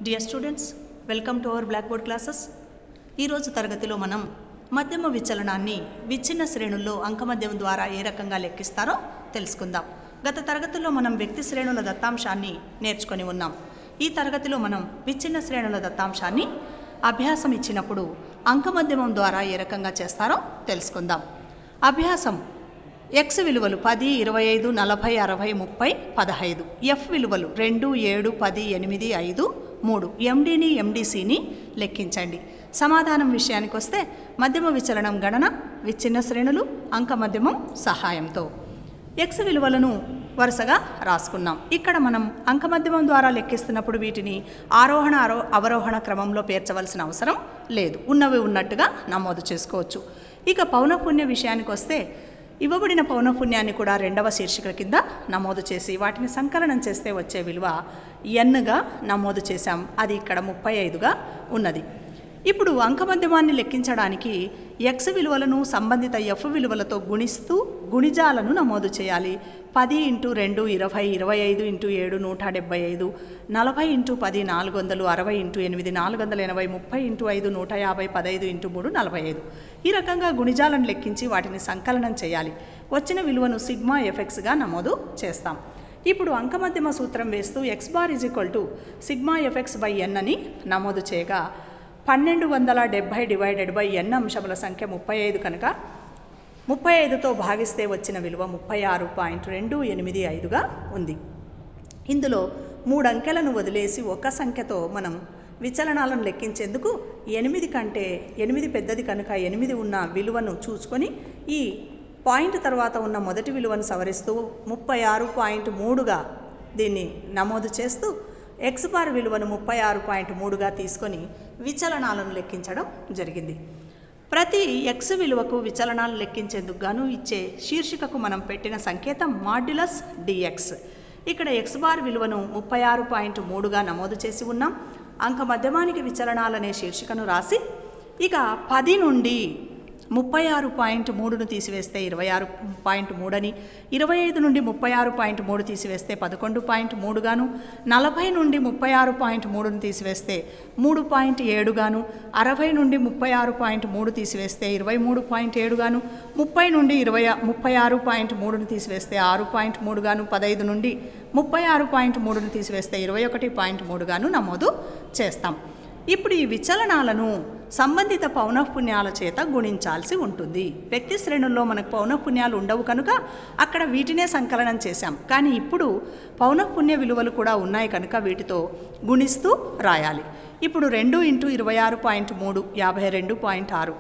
dear students welcome to our blackboard classes ఈరోజు తరగతిలో మనం మధ్యమ విచలనాన్ని విచ్ఛిన్న శ్రేణుల్లో అంకమద్యం ద్వారా ఏ రకంగా లెక్కిస్తారో తెలుసుకుందాం గత తరగతిలో మనం వ్యక్తి శ్రేణుల దత్తాంశాన్ని నేర్చుకొని ఉన్నాం ఈ తరగతిలో మనం విచ్ఛిన్న శ్రేణుల దత్తాంశాన్ని అభ్యాసం ఇచ్చినప్పుడు అంకమద్యమం ద్వారా ఏ రకంగా చేస్తారో తెలుసుకుందాం అభ్యాసం ఎక్స్ విలువలు పది ఇరవై ఐదు నలభై అరవై ముప్పై పదహైదు ఎఫ్ విలువలు రెండు ఏడు పది ఎనిమిది ఐదు మూడు ఎండిని ఎండిసిని లెక్కించండి సమాధానం విషయానికి వస్తే మధ్యమ విచలనం గణన విచ్ఛిన్న శ్రేణులు అంక మధ్యమం సహాయంతో ఎక్స్ విలువలను వరుసగా రాసుకున్నాం ఇక్కడ మనం అంకమధ్యమం ద్వారా లెక్కిస్తున్నప్పుడు వీటిని ఆరోహణ ఆరో అవరోహణ క్రమంలో పేర్చవలసిన అవసరం లేదు ఉన్నవి ఉన్నట్టుగా నమోదు చేసుకోవచ్చు ఇక పౌనఃపుణ్య విషయానికి వస్తే ఇవ్వబడిన పౌనఃపుణ్యాన్ని కూడా రెండవ శీర్షిక కింద నమోదు చేసి వాటిని సంకలనం చేస్తే వచ్చే విలువ ఎన్గా నమోదు చేశాం అది ఇక్కడ ముప్పై ఐదుగా ఉన్నది ఇప్పుడు అంకమధ్యమాన్ని లెక్కించడానికి ఎక్స్ విలువలను సంబంధిత ఎఫ్ విలువలతో గుణిస్తూ గుణిజాలను నమోదు చేయాలి పది ఇంటూ రెండు ఇరవై ఇరవై ఐదు ఇంటూ ఏడు నూట డెబ్బై ఐదు నలభై ఇంటూ పది నాలుగు వందలు అరవై ఇంటూ ఎనిమిది నాలుగు వందల ఎనభై ముప్పై ఇంటూ ఐదు నూట యాభై పదైదు ఇంటూ మూడు నలభై ఐదు ఈ రకంగా గుణిజాలను లెక్కించి వాటిని సంకలనం చేయాలి వచ్చిన విలువను సిగ్మా ఎఫెక్స్గా నమోదు చేస్తాం ఇప్పుడు అంకమధ్యమ సూత్రం వేస్తూ X bar is equal to sigma F X by N అని నమోదు చేయగా పన్నెండు వందల డెబ్భై డివైడెడ్ బై ఎన్ అంశముల సంఖ్య ముప్పై ఐదు కనుక ముప్పై ఐదుతో భాగిస్తే వచ్చిన విలువ ముప్పై ఆరు పాయింట్ రెండు ఎనిమిది ఐదుగా ఉంది ఇందులో మూడు అంకెలను వదిలేసి ఒక సంఖ్యతో మనం విచలనాలను లెక్కించేందుకు ఎనిమిది కంటే ఎనిమిది పెద్దది కనుక ఎనిమిది ఉన్న విలువను చూసుకొని ఈ పాయింట్ తర్వాత ఉన్న మొదటి విలువను సవరిస్తూ ముప్పై ఆరు పాయింట్ మూడుగా దీన్ని నమోదు చేస్తూ ఎక్స్ బార్ విలువను ముప్పై ఆరు పాయింట్ మూడుగా తీసుకొని విచలనాలను లెక్కించడం జరిగింది ప్రతి ఎక్స్ విలువకు విచలనాలు లెక్కించేందుకు గాను ఇచ్చే శీర్షికకు మనం పెట్టిన సంకేతం మాడ్యులస్ డిఎక్స్ ఇక్కడ ఎక్స్ బార్ విలువను ముప్పై ఆరు పాయింట్ మూడుగా నమోదు చేసి ఉన్నాం అంక మధ్యమానికి విచలనాలనే శీర్షికను రాసి ఇక పది నుండి ముప్పై ఆరు పాయింట్ మూడును తీసివేస్తే ఇరవై ఆరు పాయింట్ మూడని ఇరవై ఐదు నుండి ముప్పై ఆరు పాయింట్ మూడు తీసివేస్తే పదకొండు పాయింట్ మూడుగాను నలభై నుండి ముప్పై ఆరు పాయింట్ మూడును తీసివేస్తే మూడు పాయింట్ ఏడుగాను అరవై నుండి ముప్పై ఆరు పాయింట్ మూడు తీసివేస్తే ఇరవై మూడు పాయింట్ ఏడుగాను ముప్పై నుండి ఇరవై ముప్పై ఆరు పాయింట్ మూడును తీసివేస్తే ఆరు పాయింట్ మూడుగాను పదహైదు నుండి ముప్పై ఆరు పాయింట్ మూడును తీసివేస్తే ఇరవై ఒకటి పాయింట్ మూడుగాను నమోదు చేస్తాం ఇప్పుడు ఈ విచలనాలను సంబంధిత పౌనఃపుణ్యాల చేత గుణించాల్సి ఉంటుంది వ్యక్తి శ్రేణుల్లో మనకు పౌనఃపుణ్యాలు ఉండవు కనుక అక్కడ వీటినే సంకలనం చేశాం కానీ ఇప్పుడు పౌనఃపుణ్య విలువలు కూడా ఉన్నాయి కనుక వీటితో గుణిస్తూ రాయాలి ఇప్పుడు రెండు ఇంటూ ఇరవై ఆరు పాయింట్ మూడు యాభై రెండు పాయింట్ ఆరు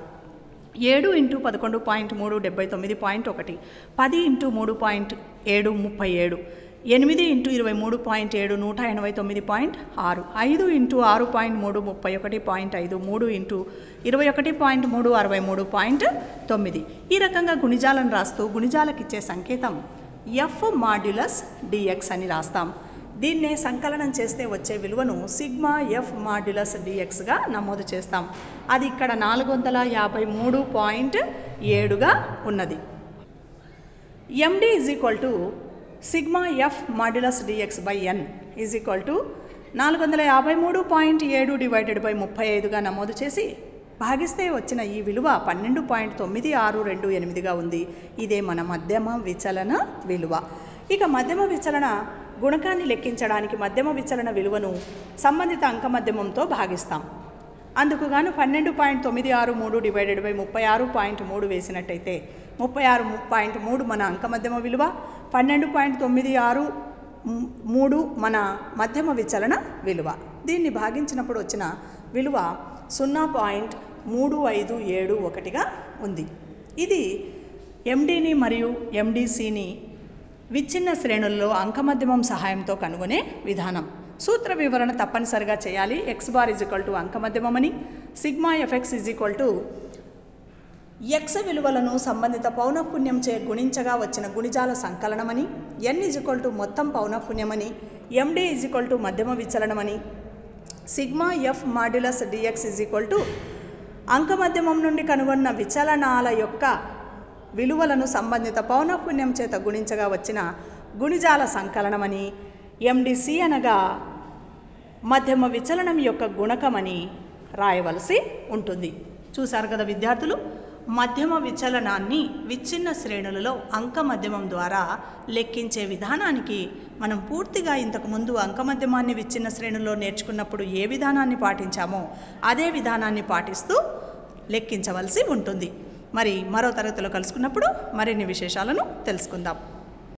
ఏడు ఇంటూ పదకొండు పాయింట్ మూడు డెబ్బై తొమ్మిది పాయింట్ ఒకటి పది ఇంటూ మూడు పాయింట్ ఏడు ముప్పై ఏడు ఎనిమిది ఇంటూ ఇరవై మూడు పాయింట్ ఏడు నూట ఎనభై తొమ్మిది పాయింట్ ఆరు ఐదు ఇంటూ ఆరు పాయింట్ మూడు ముప్పై ఒకటి పాయింట్ ఐదు మూడు ఇంటూ ఇరవై ఒకటి పాయింట్ మూడు అరవై మూడు పాయింట్ తొమ్మిది ఈ రకంగా గుణిజాలను రాస్తూ గుణిజాలకు ఇచ్చే సంకేతం ఎఫ్ మాడ్యులస్ డిఎక్స్ అని రాస్తాం దీన్నే సంకలనం చేస్తే వచ్చే విలువను సిగ్మా ఎఫ్ మాడ్యులస్ డిఎక్స్గా నమోదు చేస్తాం అది ఇక్కడ నాలుగు వందల యాభై మూడు పాయింట్ ఏడుగా ఉన్నది MD is equal to sigma F modulus D X by N is equal to నాలుగు వందల యాభై మూడు పాయింట్ ఏడు డివైడెడ్ బై ముప్పై ఐదుగా నమోదు చేసి భాగిస్తే వచ్చిన ఈ విలువ పన్నెండు పాయింట్ తొమ్మిది ఆరు రెండు ఎనిమిదిగా ఉంది ఇదే మన మధ్యమ విచలన విలువ ఇక మధ్యమ విచలన గుణకాన్ని లెక్కించడానికి మధ్యమ విచలన విలువను సంబంధిత అంక మధ్యమంతో భాగిస్తాం అందుకు గాను పన్నెండు పాయింట్ తొమ్మిది ఆరు మూడు డివైడెడ్ బై ముప్పై ఆరు పాయింట్ మూడు వేసినట్టయితే ముప్పై ఆరు పాయింట్ మూడు మన అంక మధ్యమ విలువ పన్నెండు పాయింట్ తొమ్మిది ఆరు మూడు మన మధ్యమ విచలన విలువ దీన్ని భాగించినప్పుడు వచ్చిన విలువ సున్నా పాయింట్ మూడు ఐదు ఏడు ఒకటిగా ఉంది ఇది ఎండీని మరియు ఎండీసీని విచ్ఛిన్న శ్రేణుల్లో అంకమధ్యమం సహాయంతో కనుగొనే విధానం సూత్ర వివరణ తప్పనిసరిగా చేయాలి X bar is equal to అంకమధ్యమం అని sigma F X is equal to X విలువలను సంబంధిత పౌనఃపుణ్యం చే గుణించగా వచ్చిన గుణిజాల సంకలనమని ఎన్ ఇజ్ ఈక్వల్ టు మొత్తం పౌనఃపుణ్యమని ఎండి ఇజ్ ఈక్వల్ టు మధ్యమ విచలనమని sigma F modulus D X is equal to అంకమధ్యమం నుండి కనుగొన్న విచలనాల యొక్క విలువలను సంబంధిత పౌనఃపుణ్యం చేత గుణించగా వచ్చిన గుణిజాల సంకలనమని ఎండిసి అనగా మధ్యమ విచలనం యొక్క గుణకమని రాయవలసి ఉంటుంది చూశారు కదా విద్యార్థులు మధ్యమ విచలనాన్ని విచ్ఛిన్న శ్రేణులలో అంక మధ్యమం ద్వారా లెక్కించే విధానానికి మనం పూర్తిగా ఇంతకు ముందు అంక మధ్యమాన్ని విచ్ఛిన్న శ్రేణుల్లో నేర్చుకున్నప్పుడు ఏ విధానాన్ని పాటించామో అదే విధానాన్ని పాటిస్తూ లెక్కించవలసి ఉంటుంది మరి మరో తరగతిలో కలుసుకున్నప్పుడు మరిన్ని విశేషాలను తెలుసుకుందాం